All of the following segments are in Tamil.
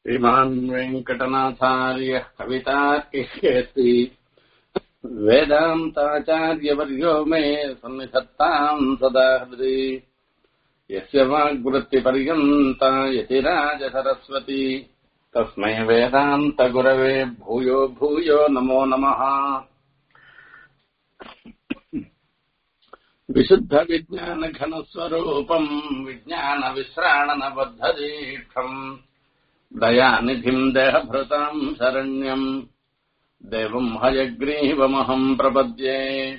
श्रीमान् वेङ्कटनाथार्यः कवितार्किष्यति वेदान्ताचार्यवर्यो मे सन्निधत्ताम् सदा हृदि यस्य वाग्वृत्तिपर्यन्ता यतिराजसरस्वती तस्मै वेदान्तगुरवे भूयो भूयो नमो नमः विशुद्धविज्ञानघनस्वरूपम् विज्ञानविश्राणनबद्धदीक्षम् दयानिधिम् देहभृताम् शरण्यम् देवम् हयग्रीवमहम् प्रपद्ये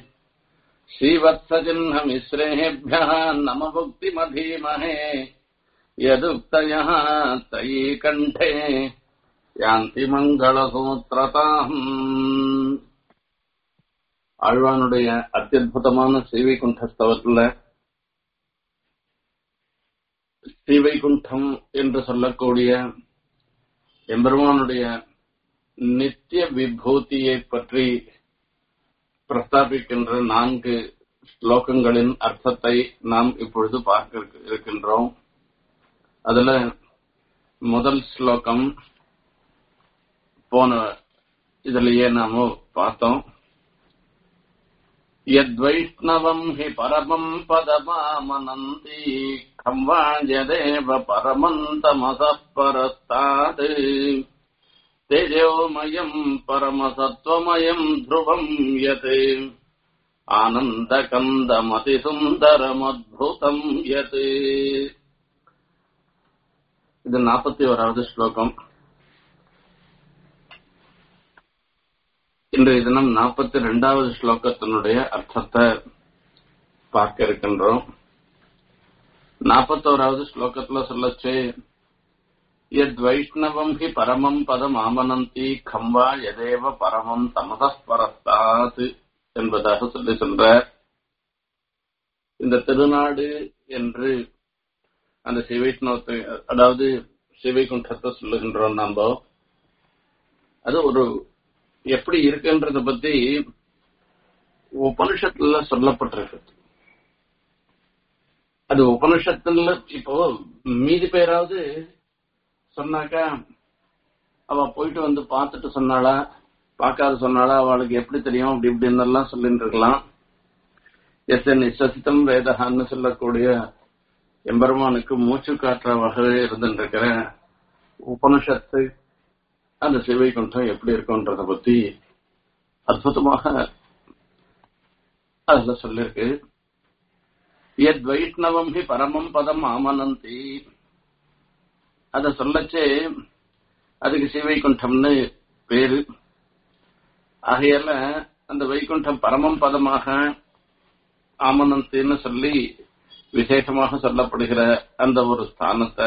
श्रीवत्सचिह्नमिश्रेभ्यः नम भुक्तिमधीमहे यदुक्तयः तयी कण्ठे யாந்தி மங்களசூத்திரதாம் ஆழ்வானுடைய அத்தியுதமான ஸ்ரீவைகுண்டஸ்தவத்துல ஸ்ரீவைகுண்டம் என்று சொல்லக்கூடிய எம்பெருமானுடைய நித்திய விபூதியை பற்றி பிரஸ்தாபிக்கின்ற நான்கு ஸ்லோகங்களின் அர்த்தத்தை நாம் இப்பொழுது பார்க்க இருக்கின்றோம் அதுல முதல் ஸ்லோகம் போன இதுலயே நாம பார்த்தோம் यद्वैष्णवम् हि परमम् पदमामनन्ति खम्वाञ्जदेव परमन्तमसः परस्तात् तेजोमयम् परमसत्त्वमयम् ध्रुवम् यत् ஆனந்தகந்தமதிசுந்தரமத்புதம் யத் இது நாற்பத்தி ஓராவது ஸ்லோகம் இன்றைய தினம் நாற்பத்தி ரெண்டாவது ஸ்லோகத்தினுடைய அர்த்தத்தை பார்க்க இருக்கின்றோம் நாற்பத்தோராவது ஸ்லோகத்துல சொல்லச்சு எத் வைஷ்ணவம் ஹி பரமம் பதம் ஆமனந்தி கம்பா எதேவ பரமம் தமதஸ்பரஸ்தாத் என்பதாக சொல்லி சொல்ற இந்த திருநாடு என்று அந்த சிவைஷ்ணவத்தை அதாவது சிவைகுண்டத்தை சொல்லுகின்றோம் நாம அது ஒரு எப்படி இருக்குன்றத பத்தி உபனிஷத்துல சொல்லப்பட்டிருக்கு அது உபனிஷத்துல இப்போ மீதி பேராவது சொன்னாக்கா அவ போயிட்டு வந்து பார்த்துட்டு சொன்னாளா பார்க்காத சொன்னாளா அவளுக்கு எப்படி தெரியும் அப்படி இப்படின்னு எல்லாம் சொல்லிட்டு இருக்கலாம் எஸ் என் நிசசித்தம் வேதகான்னு சொல்லக்கூடிய எம்பெருமானுக்கு மூச்சு காட்டுற வகையில இருந்துருக்கிற உபனிஷத்து அந்த சிவை குண்டம் எப்படி இருக்கும்ன்றத பத்தி அற்புதமாக அதுல சொல்லிருக்கு எத் வைஷ்ணவம் ஹி பரமம் பதம் ஆமனந்தி அத சொல்லச்சே அதுக்கு சிவைகுண்டம்னு பேரு ஆகையால அந்த வைகுண்டம் பரமம் பதமாக ஆமனந்தின்னு சொல்லி விசேஷமாக சொல்லப்படுகிற அந்த ஒரு ஸ்தானத்தை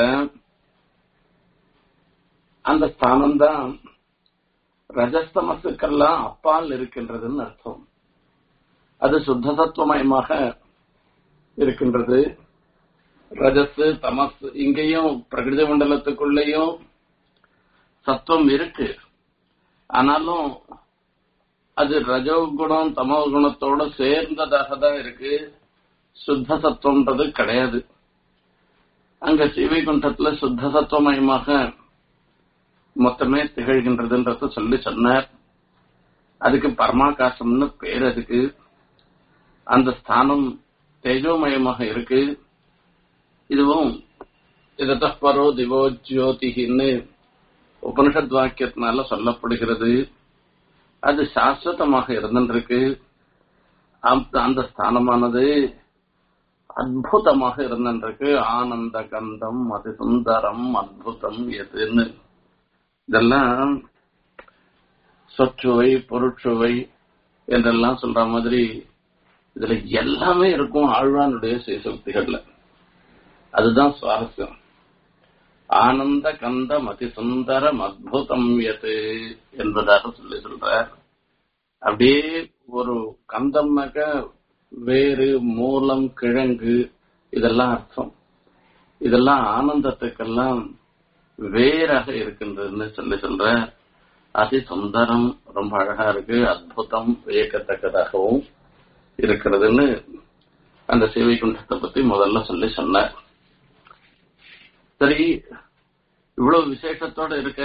அந்த ஸ்தானம் தான் ரஜஸ்தமசுக்கெல்லாம் அப்பால் இருக்கின்றதுன்னு அர்த்தம் அது சுத்த சத்துவமயமாக இருக்கின்றது ரஜஸ் தமஸ் இங்கேயும் பிரகிருதி மண்டலத்துக்குள்ளேயும் சத்துவம் இருக்கு ஆனாலும் அது ரஜோ குணம் தமோ குணத்தோட சேர்ந்ததாக தான் இருக்கு சுத்த சத்துவம்ன்றது கிடையாது அங்க ஸ்ரீவைகுண்டத்துல சுத்த சத்துவமயமாக மொத்தமே திகழ்கின்றதுன்றத சொல்லி சொன்னார் அதுக்கு பரமாகாசம்னு பேர் அதுக்கு அந்த ஸ்தானம் தேஜோமயமாக இருக்கு இதுவும் இதத்தப்பரோ திவோ ஜோதிகின்னு உபனிஷத் வாக்கியத்தினால சொல்லப்படுகிறது அது சாஸ்வதமாக இருந்திருக்கு அந்த ஸ்தானமானது அற்புதமாக இருந்திருக்கு ஆனந்த கந்தம் அதி சுந்தரம் அற்புதம் எதுன்னு இதெல்லாம் சொற்றுவை பொருட்சுவை என்றெல்லாம் சொல்ற மாதிரி இதுல எல்லாமே இருக்கும் ஆழ்வானுடைய சுயசக்திகள்ல அதுதான் சுவாரஸ்யம் ஆனந்த கந்தம் அதி சுந்தரம் அத்புதம் எது என்பதாக சொல்லி சொல்ற அப்படியே ஒரு கந்தம்னாக்க வேறு மூலம் கிழங்கு இதெல்லாம் அர்த்தம் இதெல்லாம் ஆனந்தத்துக்கெல்லாம் வேறாக இருக்கின்றதுன்னு சொல்லி சொல்ற அதி சுந்தரம் ரொம்ப அழகா இருக்கு அற்புதம் வியக்கத்தக்கதாகவும் இருக்கிறதுன்னு அந்த சேவை குண்டத்தை பத்தி முதல்ல சொல்லி சொன்னார் சரி இவ்வளவு விசேஷத்தோட இருக்க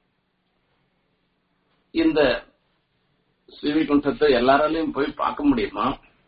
இந்த ஸ்ரீவிகுண்டத்தை எல்லாராலையும் போய் பார்க்க முடியுமா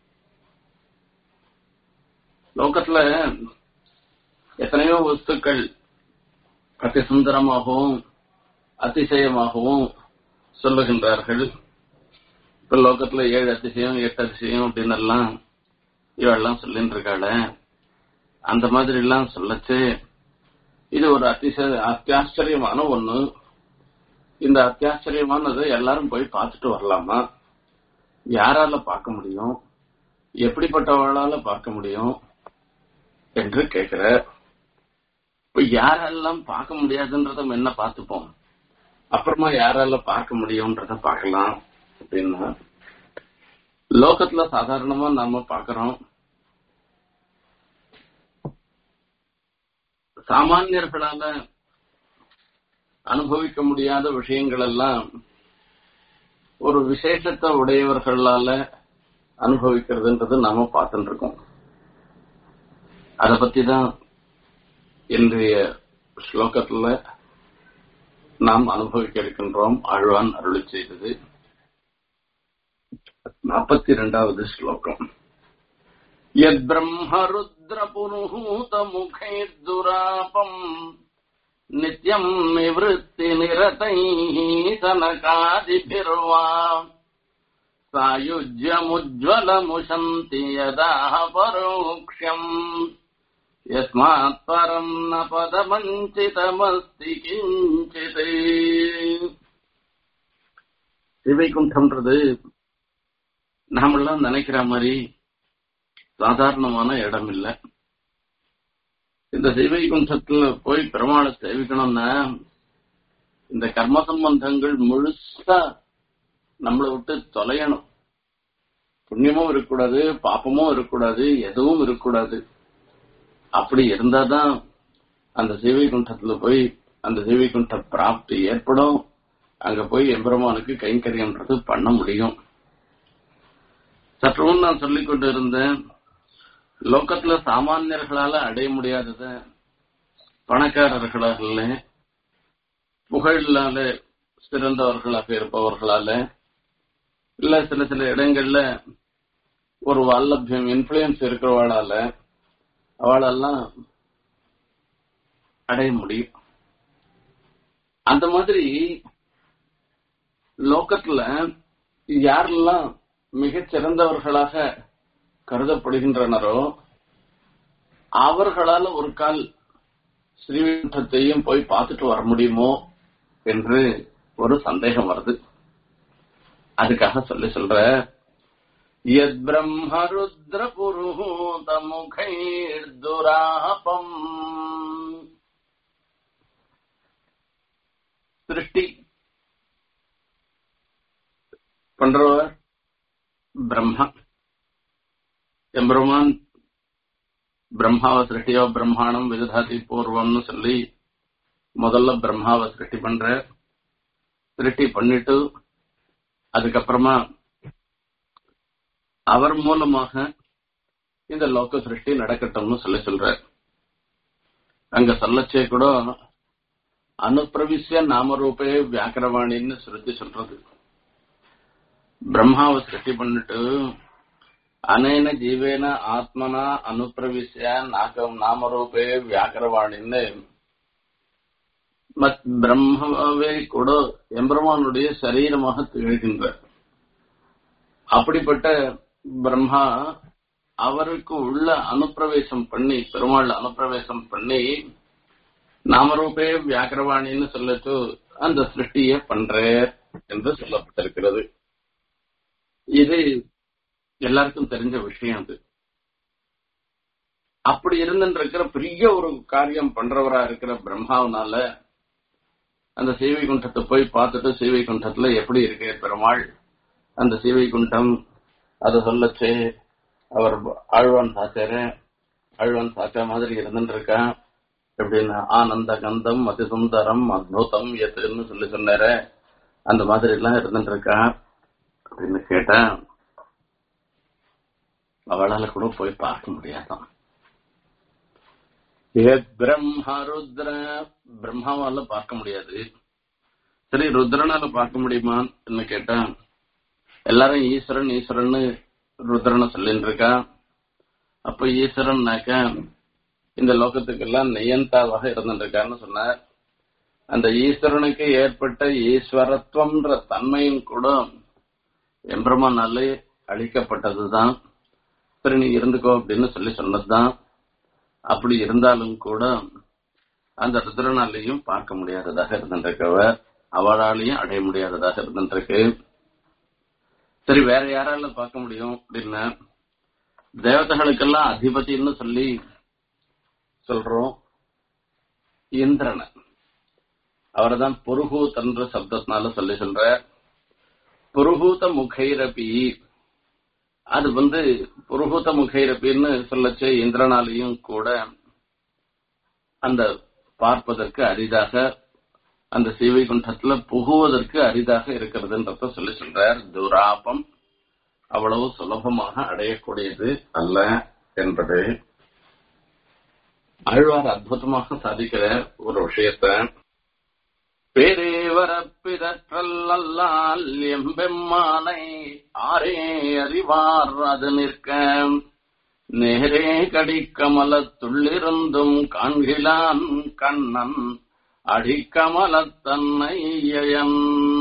லோகத்துல எத்தனையோ வஸ்துக்கள் அதி சுந்தரமாகவும் அதிசயமாகவும் சொல்லுகின்றார்கள் இப்ப லோகத்துல ஏழு அதிசயம் எட்டு அதிசயம் அப்படின்னு எல்லாம் இவெல்லாம் சொல்லிட்டு இருக்காள அந்த மாதிரி எல்லாம் சொல்லச்சு இது ஒரு அதிசய அத்தியாச்சரியமான ஒண்ணு இந்த அத்தியாச்சரியமானது எல்லாரும் போய் பார்த்துட்டு வரலாமா யாரால பார்க்க முடியும் எப்படிப்பட்டவளால பார்க்க முடியும் என்று கேக்குற இப்ப யாரெல்லாம் பார்க்க முடியாதுன்றத என்ன பார்த்துப்போம் அப்புறமா யாரால பார்க்க முடியும்ன்றத பார்க்கலாம் அப்படின்னா லோகத்துல சாதாரணமா நாம பாக்குறோம் சாமானியர்களால அனுபவிக்க முடியாத விஷயங்கள் எல்லாம் ஒரு விசேஷத்தை உடையவர்களால அனுபவிக்கிறதுன்றது நாம பார்த்துட்டு இருக்கோம் அத பத்தி தான் இன்றைய ஸ்லோகத்துல நாம் அனுபவிக்க இருக்கின்றோம் ஆழ்வான் அருளி செய்தது நாற்பத்தி இரண்டாவது ஸ்லோகம் யத் பிரம்மருத்ர புருஹூத முகைர்துராபம் நித்யம் நிவృత్తి நிரதைः சனகாதிபிர்வா सायुज्यमुज्ज्वलमुशन्ति यदा परोक्ष्यम् यस्मात् परम् न पदमञ्चितमस्ति किञ्चित् சிவைகுண்டம்ன்றது நாமெல்லாம் நினைக்கிற மாதிரி சாதாரணமான இடம் இல்ல இந்த சிவைகுண்டத்துல போய் பெருமாளை சேவிக்கணும்னா இந்த கர்ம சம்பந்தங்கள் முழுசா நம்மளை விட்டு தொலையணும் புண்ணியமும் இருக்கக்கூடாது பாப்பமும் இருக்கக்கூடாது எதுவும் இருக்கக்கூடாது அப்படி இருந்தாதான் அந்த சிவைகுண்டத்துல போய் அந்த சிவைகுண்ட பிராப்தி ஏற்படும் அங்க போய் எம்பெருமானுக்கு கைங்கரியன்றது பண்ண முடியும் சற்று முன் நான் சொல்லிக் கொண்டு இருந்தேன் லோக்கத்துல சாமானியர்களால அடைய முடியாதத பணக்காரர்களால புகழால சிறந்தவர்களாக இருப்பவர்களால இல்ல சில சில இடங்கள்ல ஒரு வல்லபியம் இன்ஃபுளுயன்ஸ் இருக்கிறவாளால அவளெல்லாம் அடைய முடியும் அந்த மாதிரி லோக்கத்துல யாரெல்லாம் மிகச் சிறந்தவர்களாக கருதப்படுகின்றனரோ அவர்களால ஒரு கால் ஸ்ரீவிண்டத்தையும் போய் பார்த்துட்டு வர முடியுமோ என்று ஒரு சந்தேகம் வருது அதுக்காக சொல்லி சொல்ற யத் பிரம்மருத்ர புருஹூத முகைர்துராபம் சிருஷ்டி பண்றவர் பிரம்மா எம்பெருமான் பிரம்மாவை சிருஷ்டியோ பிரம்மாணம் விததாதி பூர்வம்னு சொல்லி முதல்ல பிரம்மாவை சிருஷ்டி பண்ற சிருஷ்டி பண்ணிட்டு அதுக்கப்புறமா அவர் மூலமாக இந்த லோக சிருஷ்டி நடக்கட்டும்னு சொல்லி சொல்ற அங்க சொல்லச்சே கூட அனுப்பிரவிசிய நாமரூபே வியாக்கரவாணின்னு ஸ்ருதி சொல்றது பிரம்மாவை சிருஷ்டி பண்ணிட்டு அனேன ஜீவேன ஆத்மனா அனுப்பிரவிசிய நாகம் நாமரூபே வியாக்கரவாணின்னு பிரம்மாவே கூட எம்பெருமானுடைய சரீரமாக திகழ்கின்ற அப்படிப்பட்ட பிரம்மா அவருக்கு உள்ள அனுப்பிரவேசம் பண்ணி பெருமாள் அனுப்பிரவேசம் பண்ணி நாமரூபே வியாக்கரவாணின்னு சொல்லட்டு அந்த சிருஷ்டிய பண்ற என்று சொல்லப்பட்டிருக்கிறது இது எல்லாருக்கும் தெரிஞ்ச விஷயம் அது அப்படி இருந்துருக்கிற பெரிய ஒரு காரியம் பண்றவரா இருக்கிற பிரம்மாவனால அந்த சேவை குண்டத்தை போய் பார்த்துட்டு சேவை குண்டத்துல எப்படி இருக்கு பெருமாள் அந்த சேவை குண்டம் அதை சொல்லச்சு அவர் ஆழ்வான் சாச்சாரு ஆழ்வான் சாச்சா மாதிரி இருந்துட்டு இருக்கான் எப்படின்னா ஆனந்த கந்தம் அதி சுந்தரம் அத்புதம் எத்துன்னு சொல்லி சொன்னாரு அந்த மாதிரி எல்லாம் இருந்துட்டு இருக்கான் அப்படின்னு கேட்டேன் அவளால கூட போய் பார்க்க முடியாதான் பிரம்ம ருத்ர பிரம்மாவால பார்க்க முடியாது சரி ருத்ரனால பார்க்க முடியுமான்னு கேட்டா எல்லாரும் ஈஸ்வரன் ஈஸ்வரன் ருத்ரனை சொல்லிட்டு இருக்கா அப்ப ஈஸ்வரன்னாக்க இந்த லோகத்துக்கெல்லாம் நெய்யந்தாவாக இருந்துருக்கான்னு சொன்னார் அந்த ஈஸ்வரனுக்கு ஏற்பட்ட ஈஸ்வரத்துவம்ன்ற தன்மையும் கூட எம்பெருமானாலே அழிக்கப்பட்டதுதான் சரி நீ இருந்துக்கோ அப்படின்னு சொல்லி சொன்னதுதான் அப்படி இருந்தாலும் கூட அந்த ருத்ரனாலையும் பார்க்க முடியாததாக இருந்துருக்கவ அவளாலையும் அடைய முடியாததாக இருந்துருக்கு சரி வேற யாரால பார்க்க முடியும் அப்படின்னா தேவதைகளுக்கெல்லாம் அதிபதினு சொல்லி சொல்றோம் இந்திரனை அவர்தான் புருகூத்தன்ற சப்தத்தினால சொல்லி சொல்ற புருகூத முகைரபி அது வந்து புருகூத முகைரபின்னு சொல்லச்சு இந்திரனாலையும் கூட அந்த பார்ப்பதற்கு அரிதாக அந்த சீவைகுண்டத்துல புகுவதற்கு அரிதாக இருக்கிறதுன்றத சொல்லி சொல்றார் துராபம் அவ்வளவு சுலபமாக அடையக்கூடியது அல்ல என்பது ஆழ்வார் அற்புதமாக சாதிக்கிற ஒரு விஷயத்த பேரேவரப்பிதற்றல்லால் எம்பெம்மானை ஆரே அறிவார் அது நிற்க நேரே கடிக்கமலத்துள்ளிருந்தும் காண்கிலான் கண்ணன் அடிக்கமலத்தன்னையன்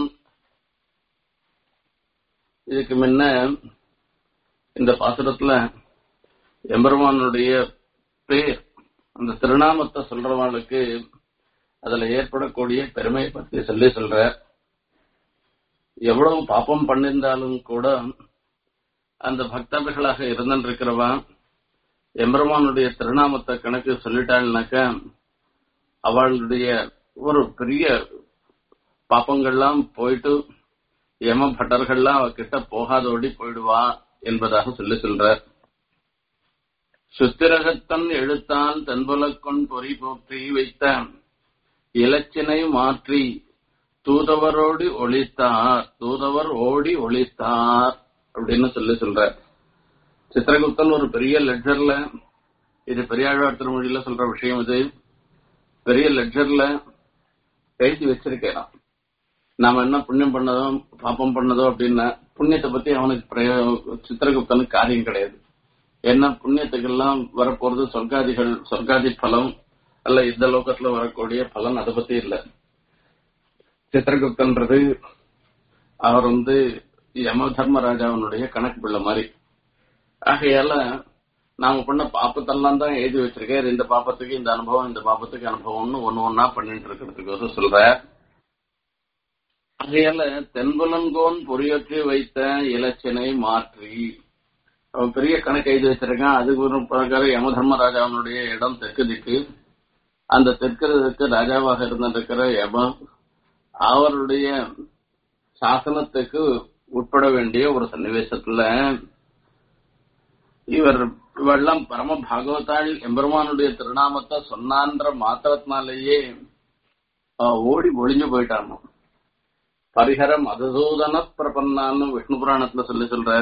இதுக்கு முன்ன இந்த பாசுரத்துல எம்பெருமானுடைய பேர் அந்த திருநாமத்தை சொல்றவங்களுக்கு அதுல ஏற்படக்கூடிய பெருமையை பத்தி சொல்லி சொல்ற எவ்வளவு பாப்பம் பண்ணிருந்தாலும் கூட அந்த பக்தர்களாக இருந்திருக்கிறவா எம்பெருமானுடைய திருநாமத்தை கணக்கு சொல்லிட்டாள்னாக்க அவளுடைய ஒரு பெரிய பாப்பங்கள்லாம் போயிட்டு யம பட்டர்கள்லாம் அவ கிட்ட போகாதோடி போயிடுவா என்பதாக சொல்லி சொல்றார் சுத்திரகத்தன் எழுத்தால் தென்புலக்கொன் பொறி போற்றி வைத்த இலச்சினை மாற்றி தூதவரோடு ஒளித்தார் தூதவர் ஓடி ஒளித்தார் அப்படின்னு சொல்லி சொல்றார் சித்திரகுப்தன் ஒரு பெரிய லெட்ஜர்ல இது பெரியாழ்வார் திருமொழியில சொல்ற விஷயம் இது பெரிய லெட்ஜர்ல எழுதி வச்சிருக்கேன் நாம என்ன புண்ணியம் பண்ணதோ பாப்பம் பண்ணதோ அப்படின்னா புண்ணியத்தை பத்தி அவனுக்கு பிரயோ- சித்திரகுப்தனுக்கு காரியம் கிடையாது ஏன்னா புண்ணியத்துக்கெல்லாம் வரப்போறது சொர்க்காதிகள் சொர்க்காதி பலம் அல்ல இந்த லோகத்துல வரக்கூடிய பலன் அதை பத்தி இல்ல சித்திரகுப்தன்றது அவர் வந்து யம தர்மராஜாவினுடைய கணக்கு பிள்ளை மாதிரி ஆகையால நாம பண்ண பாப்பத்தெல்லாம் தான் எழுதி வச்சிருக்கேன் இந்த பாப்பத்துக்கு இந்த அனுபவம் இந்த பாப்பத்துக்கு அனுபவம்னு ஒன்னு ஒன்னா பண்ணிட்டு இருக்கிறதுக்கு சொல்ற ஆகையால தென்புலன்கோன் பொறியொற்றி வைத்த இலச்சினை மாற்றி அவன் பெரிய கணக்கு எழுதி வச்சிருக்கான் அதுக்கு ஒரு பிரகாரம் யம தர்மராஜாவினுடைய இடம் தெற்கு திக்கு அந்த தெற்கு திக்கு ராஜாவாக இருந்திருக்கிற யம அவருடைய சாசனத்துக்கு உட்பட வேண்டிய ஒரு சன்னிவேசத்துல இவர் இவெல்லாம் பரம பாகவதாள் எம்பெருமானுடைய திருநாமத்தை சொன்னான்ற மாத்திரத்தினாலேயே அவன் ஓடி ஒளிஞ்சு போயிட்டானோ பரிஹரம் அதசூதன பிரபன்னான்னு விஷ்ணு புராணத்துல சொல்லி சொல்ற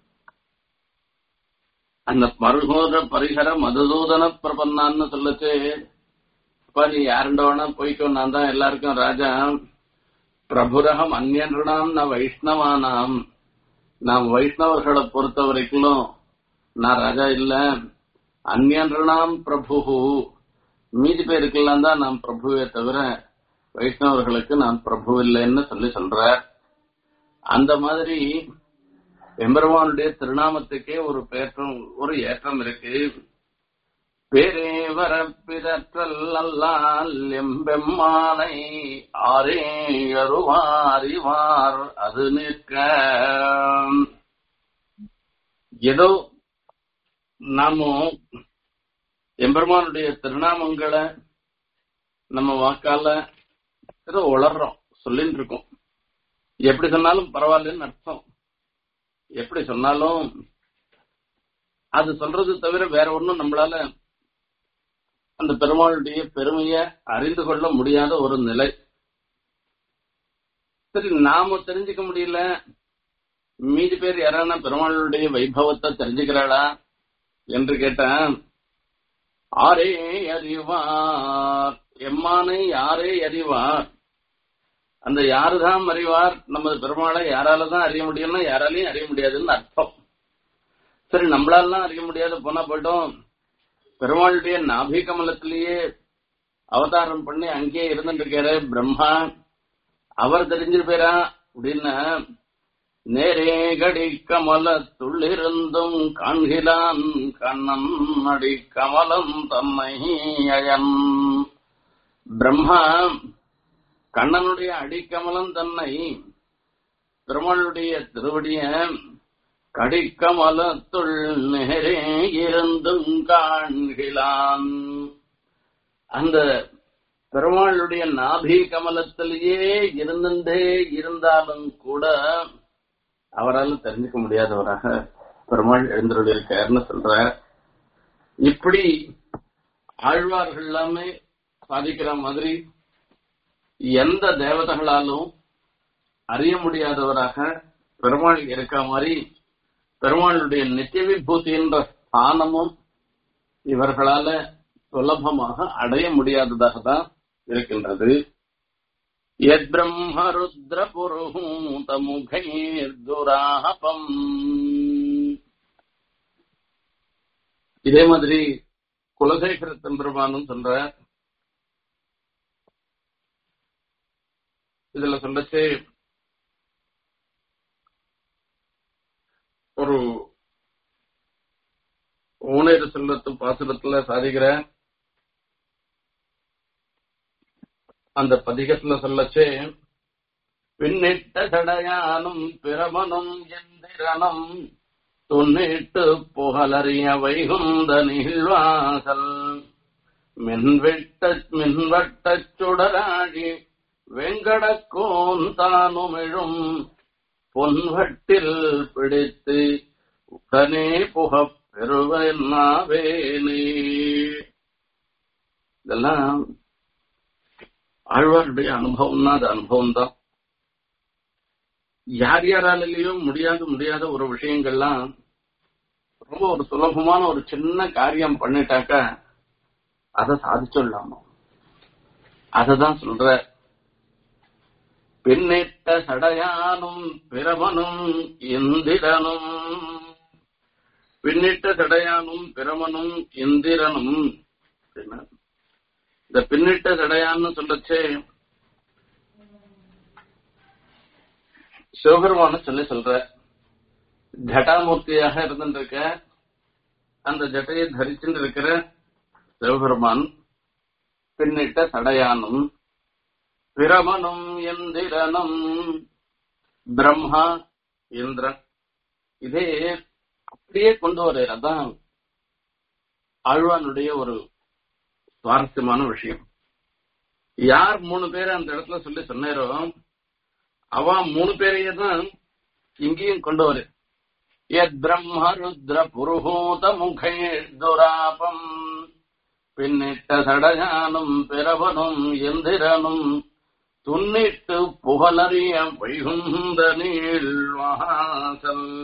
அந்த மருகோர பரிஹர மதுசூதன பிரபன்னான்னு சொல்லச்சு இப்ப நீ யாருண்ட வேணா போய்க்கோ நான் தான் எல்லாருக்கும் ராஜா பிரபுரகம் அந்நியனாம் நான் வைஷ்ணவானாம் நாம் வைஷ்ணவர்களை பொறுத்த வரைக்கும் நான் ராஜா இல்ல அந்நியனாம் பிரபு மீதி பேருக்கெல்லாம் தான் நான் பிரபுவே தவிர வைஷ்ணவர்களுக்கு நான் பிரபு இல்லைன்னு சொல்லி சொல்ற அந்த மாதிரி எம்பெருமானுடைய திருநாமத்துக்கே ஒரு பேற்றம் ஒரு ஏற்றம் இருக்கு பேரேவர பிதற்றல் அல்லால் எம்பெம்மானை ஆரே அருவாரிவார் அது நிற்க ஏதோ நாம எம்பெருமானுடைய திருநாமங்களை நம்ம வாக்கால ஏதோ உளர்றோம் சொல்லிட்டு இருக்கோம் எப்படி சொன்னாலும் பரவாயில்லன்னு அர்த்தம் எப்படி சொன்னாலும் அது சொல்றது தவிர வேற ஒண்ணும் நம்மளால அந்த பெருமாளுடைய பெருமைய அறிந்து கொள்ள முடியாத ஒரு நிலை சரி நாம தெரிஞ்சுக்க முடியல மீதி பேர் யாரான பெருமாளுடைய வைபவத்தை தெரிஞ்சுக்கிறாளா என்று கேட்டா ஆரே அறிவார் எம்மானை யாரே அறிவார் அந்த யாருதான் அறிவார் நமது பெருமாளை யாரால தான் அறிய முடியும்னா யாராலையும் அறிய முடியாதுன்னு அர்த்தம் சரி நம்மளாலாம் அறிய முடியாது போனா போயிட்டோம் பெருமாளுடைய நாபி கமலத்திலேயே அவதாரம் பண்ணி அங்கேயே இருந்துட்டு இருக்காரு பிரம்மா அவர் தெரிஞ்சிருப்பேரா அப்படின்னா நேரே கடி கமலத்துள்ளிருந்தும் காண்கிறான் கண்ணன் அடி கமலம் தன்னை அயன் பிரம்மா கண்ணனுடைய அடிக்கமலம் தன்னை பெருமாளுடைய திருவடிய கடிக்கமலத்துள் நேரே இருந்தும் காண்கிறான் அந்த பெருமாளுடைய நாபி கமலத்திலேயே இருந்துட்டே இருந்தாலும் கூட அவரால் தெரிஞ்சுக்க முடியாதவராக பெருமாள் எழுந்திருக்காருன்னு சொல்ற இப்படி ஆழ்வார்கள் எல்லாமே சாதிக்கிற மாதிரி எந்த தேவதைகளாலும் அறிய முடியாதவராக பெருமாள் இருக்க மாதிரி பெருமாளுடைய நித்திய விபூதி என்ற ஸ்தானமும் இவர்களால சுலபமாக அடைய முடியாததாக தான் இருக்கின்றது எத் பிரம்ம ருத்ர புருஹூத முகைர் துராபம் இதே மாதிரி குலசேகர தந்திரமானும் சொல்ற இதுல சொல்லச்சு ஒரு ஊனேறு செல்லத்து பாசுரத்துல சாதிக்கிற அந்த பதிகத்துல சொல்லச்சே பின்னிட்ட சடையானும் பிரமனும் எந்திரனும் துன்னிட்டு புகழறிய வைகுந்த நிகழ்வாசல் மின்வெட்ட மின்வட்டச் சுடராழி வெங்கடக்கோன் தானுமிழும் பொன்வட்டில் பிடித்து உடனே புகப் பெறுவனாவேனே இதெல்லாம் ஆழ்வாருடைய அனுபவம்னா அது அனுபவம் தான் யார் யாராலையும் முடியாத முடியாத ஒரு விஷயங்கள்லாம் ரொம்ப ஒரு சுலபமான ஒரு சின்ன காரியம் பண்ணிட்டாக்க அதை சாதிச்சிடலாமா அததான் சொல்ற பின்னிட்ட சடையானும் பிரமனும் இந்திரனும் பின்னிட்ட சடையானும் பிரமனும் இந்திரனும் அப்படின்னா இந்த பின்னிட்ட சடையான்னு சொல்லச்சே சிவபெருமான சொல்லி சொல்ற ஜட்டாமூர்த்தியாக இருந்துருக்க அந்த ஜட்டையை தரிச்சுட்டு இருக்கிற சிவபெருமான் பின்னிட்ட சடையானும் பிரமனும் எந்திரனும் பிரம்மா இந்திரன் இதே அப்படியே கொண்டு வர அதான் ஆழ்வானுடைய ஒரு சுவாரஸ்யமான விஷயம் யார் மூணு பேரை அந்த இடத்துல சொல்லி சொன்னாரோ அவ மூணு பேரையே தான் இங்கேயும் கொண்டு வரு எத் பிரம்ம ருத்ர புருஹூத முகே துராபம் பின்னிட்ட சடயானும் பிறவனும் எந்திரனும் துன்னிட்டு புகழறிய வைகுந்த நீள்வாசல்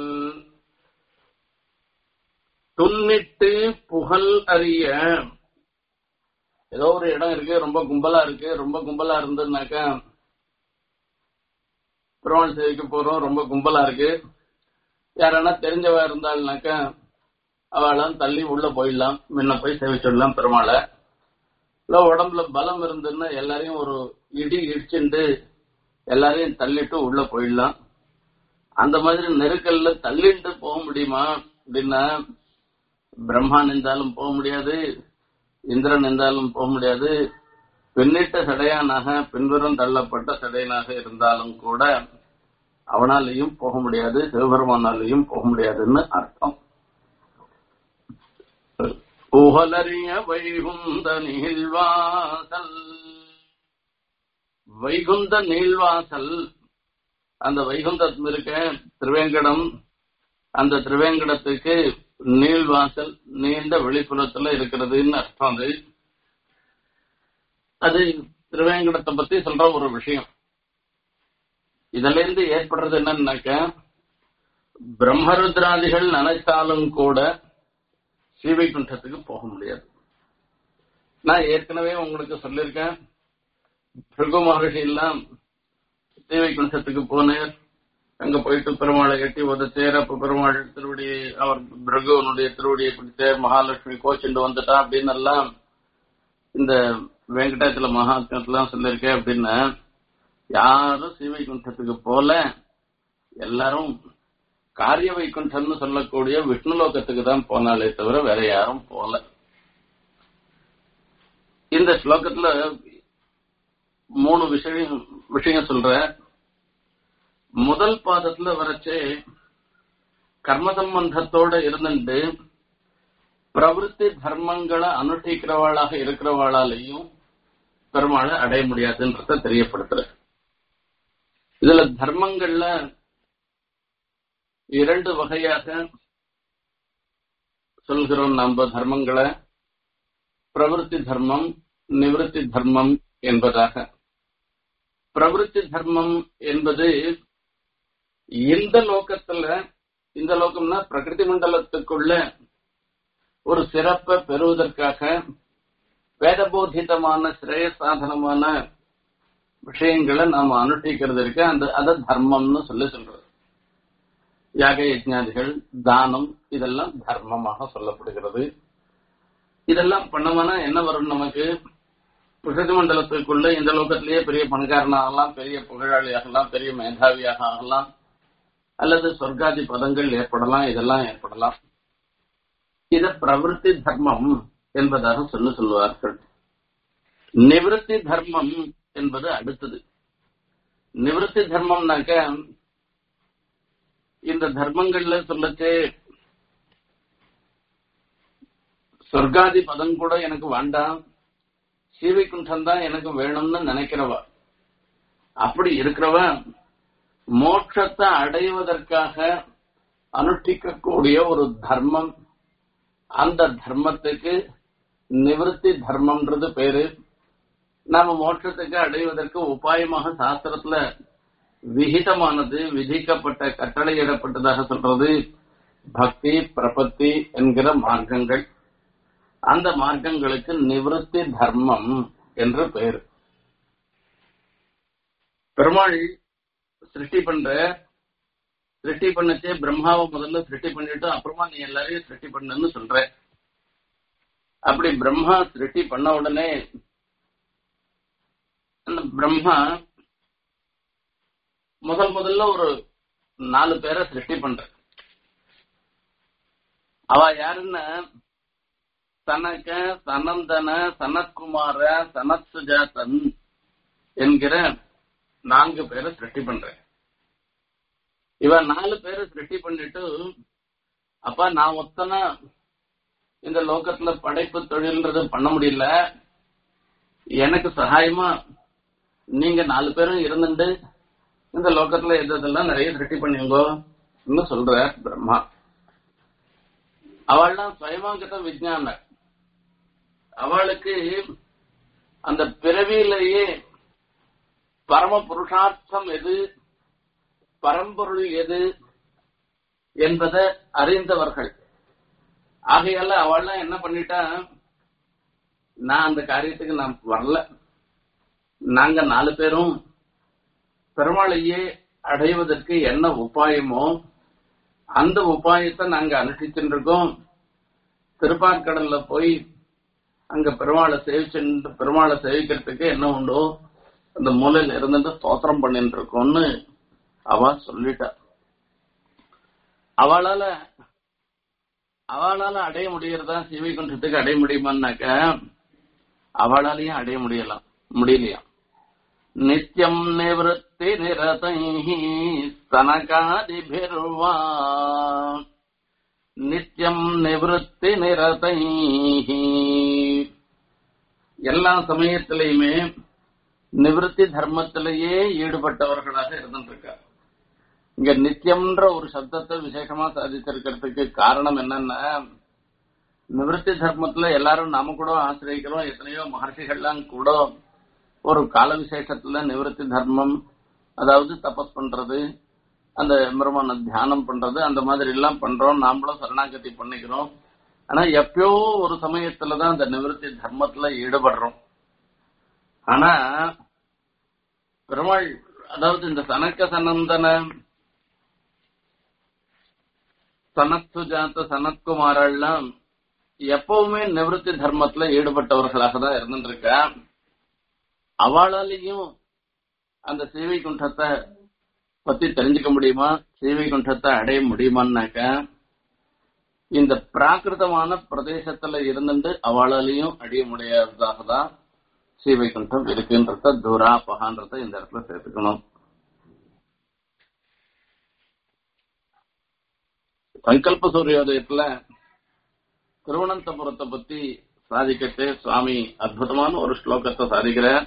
துன்னிட்டு புகழ் அறிய ஏதோ ஒரு இடம் இருக்கு ரொம்ப கும்பலா இருக்கு ரொம்ப கும்பலா இருந்ததுனாக்கா பெருமாள் சேவைக்கு போறோம் ரொம்ப கும்பலா இருக்கு யாரன்னா தெரிஞ்சவா இருந்தாள்னாக்கா அவளாம் தள்ளி உள்ள போயிடலாம் முன்ன போய் சேவிச்சிடலாம் பெருமாளை இல்ல உடம்புல பலம் இருந்துன்னா எல்லாரையும் ஒரு இடி இடிச்சுட்டு எல்லாரையும் தள்ளிட்டு உள்ள போயிடலாம் அந்த மாதிரி நெருக்கல்ல தள்ளிட்டு போக முடியுமா அப்படின்னா பிரம்மா நின்றாலும் போக முடியாது இந்திரன் நின்றாலும் போக முடியாது பின்னிட்ட சடையானாக பின்புறம் தள்ளப்பட்ட சடையனாக இருந்தாலும் கூட அவனாலையும் போக முடியாது சிவபெருமானாலையும் போக முடியாதுன்னு அர்த்தம் புகழறிய வைகுந்த நீள்வாசல் வைகுந்த நீள்வாசல் அந்த வைகுந்தம் இருக்க திருவேங்கடம் அந்த திருவேங்கடத்துக்கு நீள்வாசல் நீண்ட வெளிப்புறத்துல இருக்கிறதுன்னு அர்த்தம் அது அது திருவேங்கடத்தை பத்தி சொல்ற ஒரு விஷயம் இதுல இருந்து ஏற்படுறது என்னன்னாக்க பிரம்மருத்ராதிகள் நினைத்தாலும் கூட ஸ்ரீவைகுண்டத்துக்கு போக முடியாது நான் ஏற்கனவே உங்களுக்கு சொல்லியிருக்கேன் பிருகு மகர்ஷி எல்லாம் ஸ்ரீவைகுண்டத்துக்கு போனேன் அங்க போயிட்டு பெருமாளை எட்டி உதச்சேர் அப்ப பெருமாள் திருவடி அவர் பிருகுவனுடைய திருவடியை பிடிச்சார் மகாலட்சுமி கோச்சிண்டு வந்துட்டா அப்படின்னு எல்லாம் இந்த வெங்கடாச்சல மகாத்மத்துலாம் சொல்லியிருக்கேன் அப்படின்னு யாரும் ஸ்ரீவைகுண்டத்துக்கு போல எல்லாரும் காரிய வைகுண்டம்னு சொல்லக்கூடிய விஷ்ணு லோகத்துக்கு தான் போனாலே தவிர வேற யாரும் போல இந்த ஸ்லோகத்துல மூணு விஷயம் விஷயம் சொல்ற முதல் பாதத்துல வரைச்சே கர்ம சம்பந்தத்தோட இருந்துட்டு பிரவருத்தி தர்மங்களை அனுஷ்டிக்கிறவாளாக இருக்கிறவாளாலையும் பெருமாளை அடைய முடியாதுன்றத தெரியப்படுத்துற இதுல தர்மங்கள்ல இரண்டு வகையாக சொல்கிறோம் நம்ம தர்மங்களை பிரவருத்தி தர்மம் நிவர்த்தி தர்மம் என்பதாக பிரவருத்தி தர்மம் என்பது இந்த லோகத்துல இந்த லோகம்னா பிரகிருதி மண்டலத்துக்குள்ள ஒரு சிறப்பை பெறுவதற்காக வேதபோதிதமான சிரேய சாதனமான விஷயங்களை நாம அனுஷ்டிக்கிறது இருக்கு அந்த அத தர்மம்னு சொல்லி சொல்றது யாக யஜ்ஞாதிகள் தானம் இதெல்லாம் தர்மமாக சொல்லப்படுகிறது இதெல்லாம் பண்ணோம்னா என்ன வரும் நமக்கு பிரகிருதி மண்டலத்துக்குள்ள இந்த லோகத்திலேயே பெரிய பணக்காரனாகலாம் பெரிய புகழாளியாகலாம் பெரிய மேதாவியாக ஆகலாம் அல்லது சொர்க்காதி பதங்கள் ஏற்படலாம் இதெல்லாம் ஏற்படலாம் இத பிரவருத்தி தர்மம் என்பதாக சொல்லி சொல்லுவார்கள் நிவர்த்தி தர்மம் என்பது அடுத்தது நிவர்த்தி தர்மம்னாக்க இந்த தர்மங்கள்ல சொல்லச்சே சொர்க்காதி பதம் கூட எனக்கு வேண்டாம் சீவைக்குண்டம் தான் எனக்கு வேணும்னு நினைக்கிறவ அப்படி இருக்கிறவ மோட்சத்தை அடைவதற்காக அனுஷ்டிக்கக்கூடிய ஒரு தர்மம் அந்த தர்மத்துக்கு நிவர்த்தி தர்மம்ன்றது பேரு நாம மோட்சத்துக்கு அடைவதற்கு உபாயமாக சாஸ்திரத்துல விகிதமானது விதிக்கப்பட்ட கட்டளையிடப்பட்டதாக சொல்றது பக்தி பிரபத்தி என்கிற மார்க்கங்கள் அந்த மார்க்கங்களுக்கு நிவர்த்தி தர்மம் என்று பெயர் பெருமாள் சிருஷ்டி பண்ற சிருஷ்டி பண்ணச்சே பிரம்மாவை முதல்ல சிருஷ்டி பண்ணிட்டு அப்புறமா நீ எல்லாரையும் சிருஷ்டி பண்ணுன்னு சொல்ற அப்படி பிரம்மா சிருஷ்டி பண்ண உடனே அந்த பிரம்மா முதல் முதல்ல ஒரு நாலு பேரை சிருஷ்டி பண்ற அவ யாருன்னா சனக சனந்தன சனத்குமார சனத் சுஜாதன் என்கிற நான்கு பேரை சிருஷ்டி பண்ற இவன் நாலு பேரை சிருஷ்டி பண்ணிட்டு அப்பா நான் ஒத்தனா இந்த லோகத்துல படைப்பு தொழில்ன்றது பண்ண முடியல எனக்கு சகாயமா நீங்க நாலு பேரும் இருந்துட்டு இந்த லோகத்துல எது எதெல்லாம் நிறைய சிருஷ்டி பண்ணுங்கோ சொல்ற பிரம்மா அவள்லாம் சுயமாகத்த விஜயான அவளுக்கு அந்த பிறவியிலேயே பரம புருஷார்த்தம் எது பரம்பொருள் எது என்பதை அறிந்தவர்கள் ஆகையால அவள்லாம் என்ன பண்ணிட்டா நான் அந்த காரியத்துக்கு நான் வரல நாங்க நாலு பேரும் பெருமாளையே அடைவதற்கு என்ன உபாயமோ அந்த உபாயத்தை நாங்க அனுஷ்டிச்சுட்டு இருக்கோம் திருப்பார்கடல்ல போய் அங்க பெருமாளை சேவிச்சு பெருமாளை சேவிக்கிறதுக்கு என்ன உண்டோ அந்த மூலையில இருந்துட்டு ஸ்தோத்திரம் பண்ணிட்டு இருக்கோம்னு அவ சொல்லிட்டா அவளால அவளால அடைய முடியறதா சிவைகுண்டத்துக்கு அடைய முடியுமான்னாக்க அவளாலையும் அடைய முடியலாம் முடியலையா நித்தியம் நிவத்தி நிரதை ஸ்தனகாதிபிர்வா நித்தியம் நிவத்தி நிரதை எல்லா சமயத்திலையுமே நிவர்த்தி தர்மத்திலேயே ஈடுபட்டவர்களாக இருந்துருக்கார் இங்க நித்தியம்ன்ற ஒரு சப்தத்தை விசேஷமா சாதிச்சிருக்கிறதுக்கு காரணம் என்னன்னா நிவர்த்தி தர்மத்துல எல்லாரும் நாம கூட ஆசிரியக்கிறோம் எத்தனையோ மகர்ஷிகள்லாம் கூட ஒரு கால விசேஷத்துல நிவர்த்தி தர்மம் அதாவது தபஸ் பண்றது அந்த பிரம்மன தியானம் பண்றது அந்த மாதிரி எல்லாம் பண்றோம் நாமளும் சரணாகதி பண்ணிக்கிறோம் ஆனா எப்பயோ ஒரு சமயத்துலதான் அந்த நிவர்த்தி தர்மத்துல ஈடுபடுறோம் ஆனா பெருமாள் அதாவது இந்த சனக்க சனந்தன சனத்து ஜாத்த சனத்குமாரெல்லாம் எப்பவுமே நிவர்த்தி தர்மத்துல ஈடுபட்டவர்களாக தான் இருந்துருக்கா அவளாலேயும் அந்த சேவை குண்டத்தை பத்தி தெரிஞ்சுக்க முடியுமா சேவை குண்டத்தை அடைய முடியுமான்னாக்க இந்த பிராகிருதமான பிரதேசத்துல இருந்துட்டு அவளாலையும் அடைய முடியாததாக தான் ஸ்ரீவைகுண்டம் இருக்குன்றத துராபகான்றத இந்த இடத்துல சேர்த்துக்கணும் சங்கல்ப சூரியோதயத்துல திருவனந்தபுரத்தை பத்தி சாதிக்கட்டு சுவாமி அற்புதமான ஒரு ஸ்லோகத்தை சாதிக்கிறார்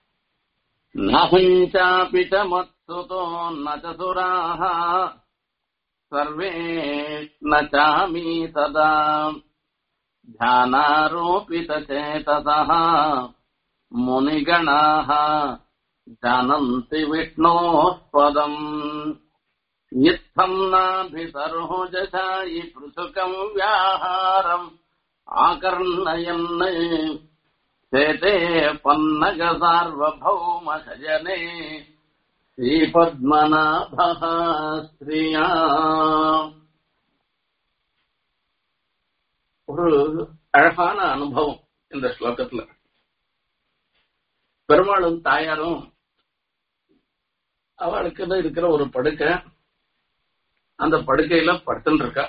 நகுஞ்சாபி ச மத்சுதோ நசுராக சர்வே நச்சாமி சதா ध्यानारोपितचेतसः मुनिगणाः जानन्ति विष्णोः पदम् इत्थम् नाभिसरोजशायि पृथुकम् व्याहारम् आकर्णयन् शेते पन्नगसार्वभौमशयने श्रीपद्मनाभः स्त्रिया ஒரு அழகான அனுபவம் இந்த ஸ்லோகத்துல பெருமாளும் தாயாரும் அவளுக்கு இருக்கிற ஒரு படுக்கை அந்த படுக்கையில படுத்துட்டு இருக்கா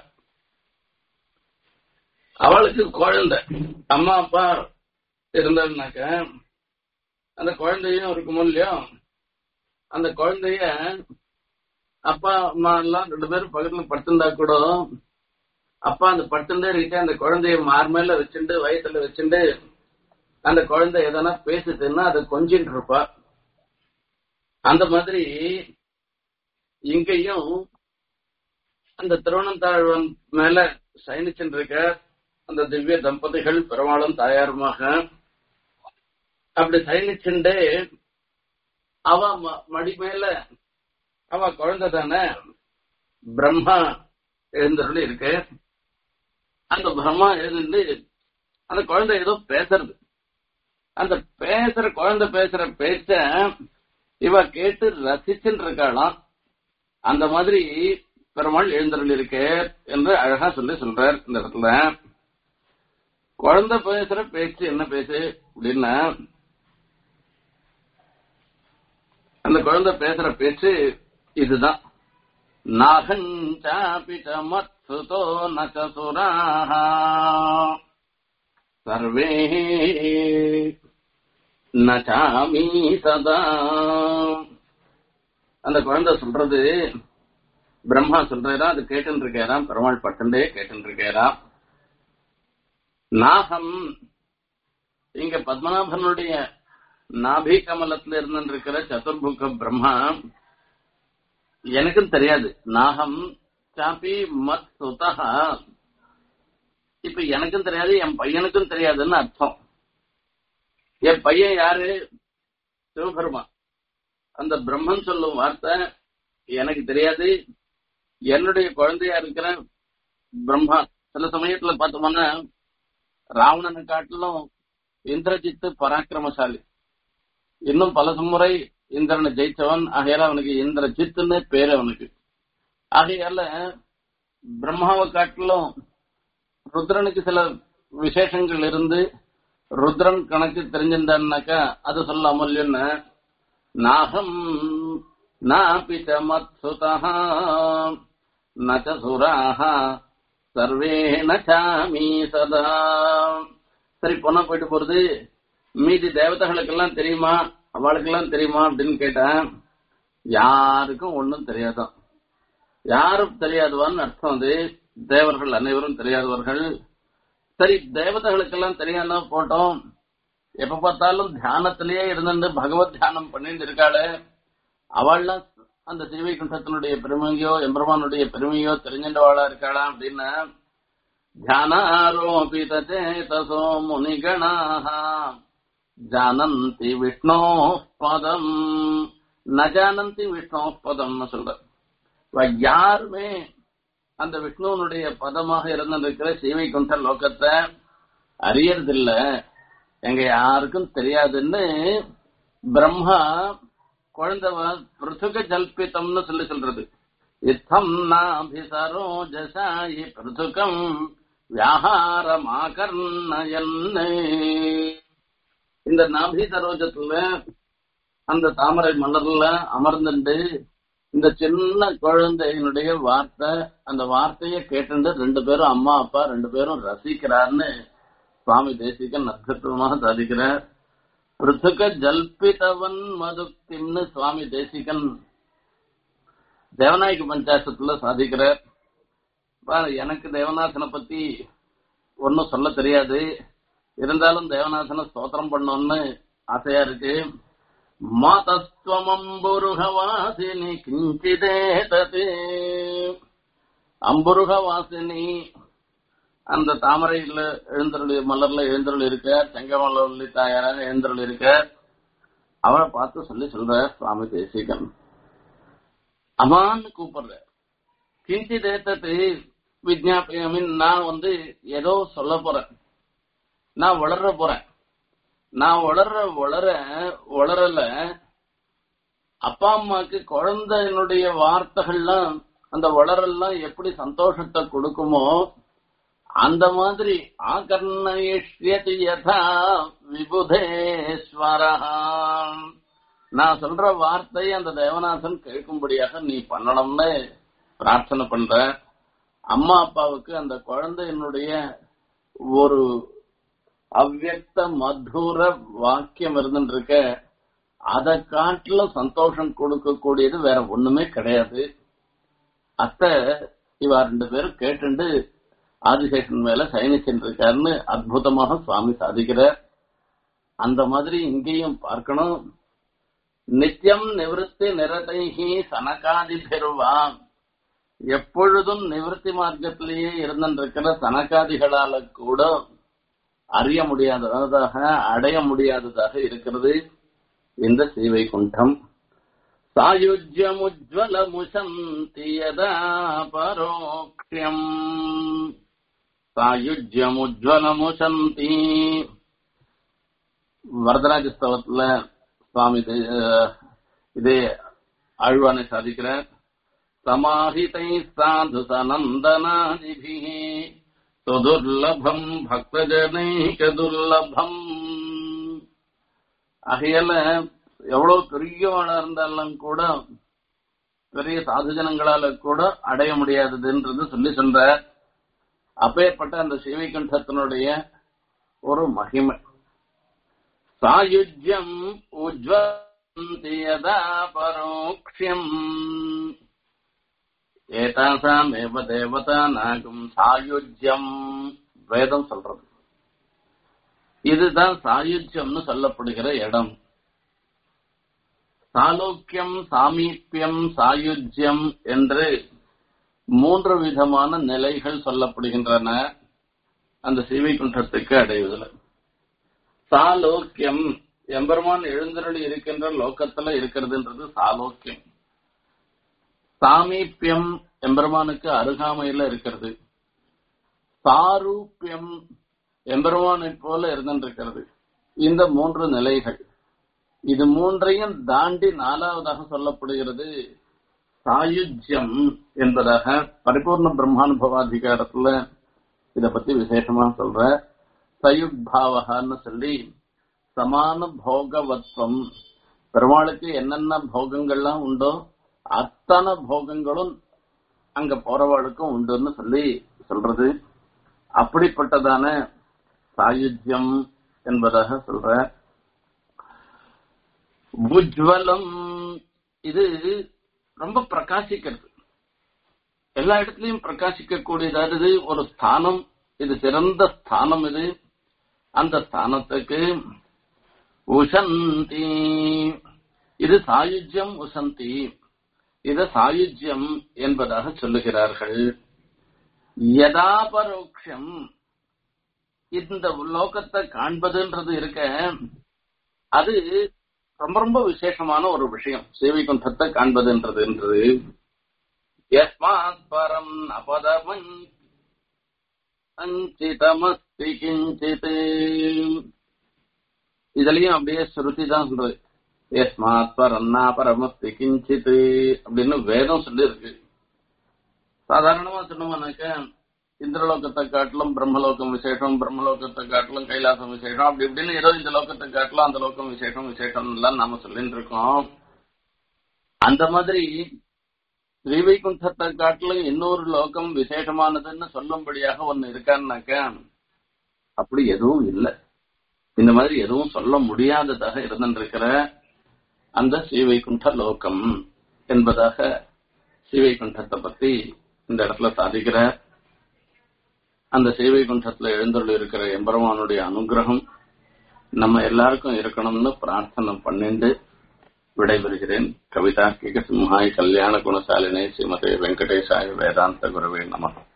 அவளுக்கு குழந்தை அம்மா அப்பா இருந்தாருனாக்க அந்த குழந்தையும் இருக்குமோ இல்லையோ அந்த குழந்தைய அப்பா அம்மா எல்லாம் ரெண்டு பேரும் பக்கத்துல படுத்திருந்தா கூட அப்பா அந்த படுத்துட்டே இருக்க அந்த குழந்தைய மார் மேல வச்சுட்டு வயசுல வச்சுட்டு அந்த குழந்தை எதனா பேசுதுன்னா அதை கொஞ்சிட்டு இருப்பா அந்த மாதிரி இங்கேயும் அந்த திருவண்ணந்தாழ்வன் மேல சயனிச்சுட்டு இருக்க அந்த திவ்ய தம்பதிகள் பெருமாளும் தாயாருமாக அப்படி சயனிச்சுண்டே அவ மடி மேல அவ குழந்தை தானே பிரம்மா எழுந்தருள் இருக்கு அந்த பிரம்மா எழுந்து அந்த குழந்தை ஏதோ பேசுறது அந்த பேசுற குழந்தை பேசுற பேச்ச இவ கேட்டு ரசிச்சுட்டு இருக்காளாம் அந்த மாதிரி பெருமாள் எழுந்தருள் இருக்கு என்று அழகா சொல்லி சொல்றார் இந்த இடத்துல குழந்தை பேசுற பேச்சு என்ன பேச்சு அப்படின்னா அந்த குழந்தை பேசுற பேச்சு இதுதான் நாகஞ்சாபிச்ச மத்சுதோ நசுராக சர்வே நச்சாமி சதா அந்த குழந்தை சொல்றது பிரம்மா சொல்றதா அது கேட்டு இருக்காராம் பெருமாள் பட்டுண்டே கேட்டு இருக்காராம் நாகம் இங்க பத்மநாபனுடைய நாபி கமலத்துல இருந்து இருக்கிற சதுர்முக பிரம்மா எனக்கும் தெரியாது நாகம் சாப்பி மத் சுதா இப்ப எனக்கும் தெரியாது என் பையனுக்கும் தெரியாதுன்னு அர்த்தம் என் பையன் யாரு சிவபெருமா அந்த பிரம்மன் சொல்லும் வார்த்தை எனக்கு தெரியாது என்னுடைய குழந்தையா இருக்கிற பிரம்மா சில சமயத்துல பார்த்தோம்னா ராவணனை காட்டிலும் இந்திரஜித்து பராக்கிரமசாலி இன்னும் பல முறை இந்திரனை ஜெயிச்சவன் ஆகையால அவனுக்கு இந்திரஜித்துன்னு பேரு அவனுக்கு ஆகையால பிரம்மாவை காட்டிலும் ருத்ரனுக்கு சில விசேஷங்கள் இருந்து ருத்ரன் கணக்கு தெரிஞ்சிருந்தான்னாக்கா அது சொல்லாம இல்லைன்னு நாகம் நாபிச்ச மத்சுதா நச்ச சுராக சர்வே நச்சாமி சதா சரி பொண்ணா போயிட்டு போறது மீதி தேவதைகளுக்கெல்லாம் தெரியுமா அவளுக்கெல்லாம் தெரியுமா அப்படின்னு கேட்டேன் யாருக்கும் ஒன்னும் தெரியாதான் யாரும் தெரியாதவான்னு அர்த்தம் அது தேவர்கள் அனைவரும் தெரியாதவர்கள் சரி தேவதைகளுக்கெல்லாம் தெரியாம போட்டோம் எப்ப பார்த்தாலும் தியானத்திலேயே இருந்து பகவத் தியானம் பண்ணிட்டு இருக்காளே அவள்லாம் அந்த சிறுவை குண்டத்தினுடைய பெருமையோ எம்பெருமானுடைய பெருமையோ தெரிஞ்சின்றவாளா இருக்காளா அப்படின்னு தியானாரோபித சேதசோ முனிகணாக ஜானந்தி விஷ்ணோ பதம் ந ஜானந்தி விஷ்ணோ பதம்னு சொல்ற யாருமே அந்த விஷ்ணுவனுடைய பதமாக இருந்திருக்கிற சீவைகுண்ட லோகத்தை அறியறதில்ல எங்க யாருக்கும் தெரியாதுன்னு பிரம்மா குழந்தை பிருத்துக ஜல்பிதம்னு சொல்லி சொல்றது இத்தம் நாபிசரோஜசாயி பிருத்துகம் வியாகாரமாகர்ணயன்னு இந்த நாபி சரோஜத்துல அந்த தாமரை மலர்ல அமர்ந்துண்டு இந்த சின்ன குழந்தையினுடைய வார்த்தை அந்த வார்த்தையை கேட்டு ரெண்டு பேரும் அம்மா அப்பா ரெண்டு பேரும் ரசிக்கிறார்னு சுவாமி தேசிகன் அற்புதமாக சாதிக்கிறார் பிருத்துக ஜல்பிதவன் மதுக்திம்னு சுவாமி தேசிகன் தேவநாயக பஞ்சாசத்துல சாதிக்கிறார் பாரு, எனக்கு தேவநாதனை பத்தி ஒன்னும் சொல்ல தெரியாது இருந்தாலும் தேவநாதனை ஸ்தோத்திரம் பண்ணோம்னு ஆசையா இருக்கு மாதஸ்துவமம்புருகவாசினி கிஞ்சிதே தது அம்புருகவாசினி அந்த தாமரையில எழுந்தருள் மலர்ல எழுந்தருள் இருக்க செங்கமல்லி தாயாராக எழுந்தருள் இருக்க அவளை பார்த்து சொல்லி சொல்ற சுவாமி தேசிகன் அம்மான்னு கூப்பிடுற கிஞ்சி தேத்தத்து விஜாபியமின் நான் வந்து ஏதோ சொல்ல போறேன் நான் வளர போறேன் நான் வளர்ற வளர வளரல அப்பா அம்மாக்கு குழந்தையினுடைய வார்த்தைகள்லாம் அந்த வளரெல்லாம் எப்படி சந்தோஷத்தை கொடுக்குமோ அந்த மாதிரி ஆகர்ணயிஷ்யதி யதா விபுதேஸ்வரா நான் சொல்ற வார்த்தை அந்த தேவநாதன் கேட்கும்படியாக நீ பண்ணணும்னு பிரார்த்தனை பண்ற அம்மா அப்பாவுக்கு அந்த குழந்தையினுடைய ஒரு அவ்வக்த மதுர வாக்கியம் இருந்துருக்க அதை காட்டிலும் சந்தோஷம் கொடுக்கக்கூடியது வேற ஒண்ணுமே கிடையாது அத்தை இவா ரெண்டு பேரும் கேட்டுண்டு ஆதிசேஷன் மேல சயனிச்சுட்டு இருக்காருன்னு அற்புதமாக சுவாமி சாதிக்கிறார் அந்த மாதிரி இங்கேயும் பார்க்கணும் நித்தியம் நிவர்த்தி நிரதைகி சனகாதி பெறுவான் எப்பொழுதும் நிவர்த்தி மார்க்கத்திலேயே இருந்திருக்கிற சனகாதிகளால கூட அறிய முடியாததாக அடைய முடியாததாக இருக்கிறது இந்த ஸ்ரீவைகுண்டம் சாயுஜ்யமுஜ்வலமுசந்தி யதா பரோக்ஷம் சாயுஜ்யமுஜ்வலமுசந்தி வரதராஜ ஸ்தவத்துல சுவாமி தே- இதே ஆழ்வானை சாதிக்கிறார் சமாஹிதை சாது சனந்தனாதிபி சுதுர்லபம் பக்தஜனைக துர்லபம் ஆகையால எவ்வளவு பெரியவளா இருந்தாலும் கூட பெரிய சாதுஜனங்களால கூட அடைய முடியாததுன்றது சொல்லி சொல்ற அப்பேற்பட்ட அந்த சிவைகண்டத்தினுடைய ஒரு மகிமை சாயுஜ்யம் உஜ்வந்தி யதா பரோக்ஷம் ஏதாசாமேவ தேவதா நாகும் சாயுஜ்யம் வேதம் சொல்றது இதுதான் சாயுஜ்யம்னு சொல்லப்படுகிற இடம் சாலோக்கியம் சாமீப்பியம் சாயுஜ்யம் என்று மூன்று விதமான நிலைகள் சொல்லப்படுகின்றன அந்த சிவைகுண்டத்துக்கு அடைவதில் சாலோக்கியம் எம்பெருமான் எழுந்தருளி இருக்கின்ற லோக்கத்துல இருக்கிறதுன்றது சாலோக்கியம் சாமீப்பியம் எம்பெருமானுக்கு அருகாமையில இருக்கிறது சாரூப்பியம் எம்பெருமானை போல இருந்திருக்கிறது இந்த மூன்று நிலைகள் இது மூன்றையும் தாண்டி நாலாவதாக சொல்லப்படுகிறது சாயுஜ்யம் என்பதாக பரிபூர்ண பிரம்மானுபவாதிகாரத்துல இத பத்தி விசேஷமா சொல்ற சயுக்பாவகான்னு சொல்லி சமான போகவத்வம் பெருமாளுக்கு என்னென்ன போகங்கள்லாம் உண்டோ அத்தனை போகங்களும் அங்க போறவாளுக்கும் உண்டுன்னு சொல்லி சொல்றது அப்படிப்பட்டதான சாயுஜ்யம் என்பதாக சொல்ற உஜ்வலம் இது ரொம்ப பிரகாசிக்கிறது எல்லா இடத்துலயும் பிரகாசிக்க கூடியது ஒரு ஸ்தானம் இது சிறந்த ஸ்தானம் இது அந்த ஸ்தானத்துக்கு உசந்தி இது சாயுஜ்யம் உசந்தி இது சாயுஜ்யம் என்பதாக சொல்லுகிறார்கள் யதா பரோக்ஷம் இந்த லோகத்தை காண்பதுன்றது இருக்க அது ரொம்ப ரொம்ப விசேஷமான ஒரு விஷயம் சேவைகுண்டத்தை காண்பதுன்றதுன்றது யஸ்மாத் பரம் அபதமன் அஞ்சிதமஸ்தி கிஞ்சித் இதுலயும் அப்படியே ஸ்ருதி தான் சொல்றது யஸ்மாத் பரன்னா பரமஸ்தி கிஞ்சித் அப்படின்னு வேதம் சொல்லி இருக்கு சாதாரணமா சொன்னோம்னாக்க இந்திரலோகத்தை காட்டிலும் பிரம்மலோகம் விசேஷம் பிரம்மலோகத்தை காட்டிலும் கைலாசம் விசேஷம் அப்படி இப்படின்னு ஏதோ இந்த லோகத்தை காட்டிலும் அந்த லோகம் விசேஷம் விசேஷம் எல்லாம் நாம சொல்லிட்டு இருக்கோம் அந்த மாதிரி ஸ்ரீவைகுண்டத்தை காட்டிலும் இன்னொரு லோகம் விசேஷமானதுன்னு சொல்லும்படியாக ஒன்னு இருக்கான்னாக்க அப்படி எதுவும் இல்லை இந்த மாதிரி எதுவும் சொல்ல முடியாததாக இருந்திருக்கிற அந்த ஸ்ரீவைகுண்ட லோகம் என்பதாக ஸ்ரீவைகுண்டத்தை பத்தி இந்த இடத்துல சாதிக்கிற அந்த ஸ்ரீவைகுண்டத்துல எழுந்தருள் இருக்கிற எம்பெருமானுடைய அனுகிரகம் நம்ம எல்லாருக்கும் இருக்கணும்னு பிரார்த்தனை பண்ணிண்டு விடைபெறுகிறேன் கவிதா கிக சிம்ஹாய் கல்யாண குணசாலினே ஸ்ரீமதே வெங்கடேசாய வேதாந்த குருவே நமகம்